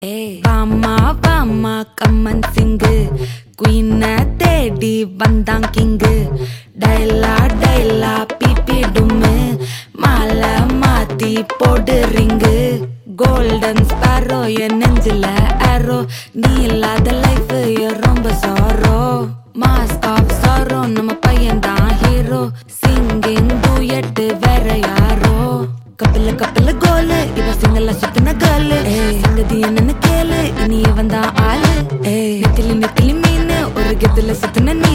வாமா வாமா கம்மன் சிங்கு குயின தேடி வந்தான் கிங்கு டைலா டைலா பிபி டும்மு மாலை மாத்தி போடு ரிங்கு கோல்டன் ஸ்பாரோ என் நெஞ்சில ஆரோ நீ இல்லாத லைஃப் ரொம்ப சாரோ மாஸ்க் ஆஃப் சாரோ நம்ம பையன் தான் ஹீரோ சிங்கிங் டூயட் வேற யாரோ கப்பல கப்பல கோலு இவ சிங்கல்ல சுத்தின கேளு சங்கதி என்னன்னு கேளு இனி இவன் தான் ஆளு நெத்திலி நெத்திலி மீன் ஒரு கெத்துல சுத்தின நீ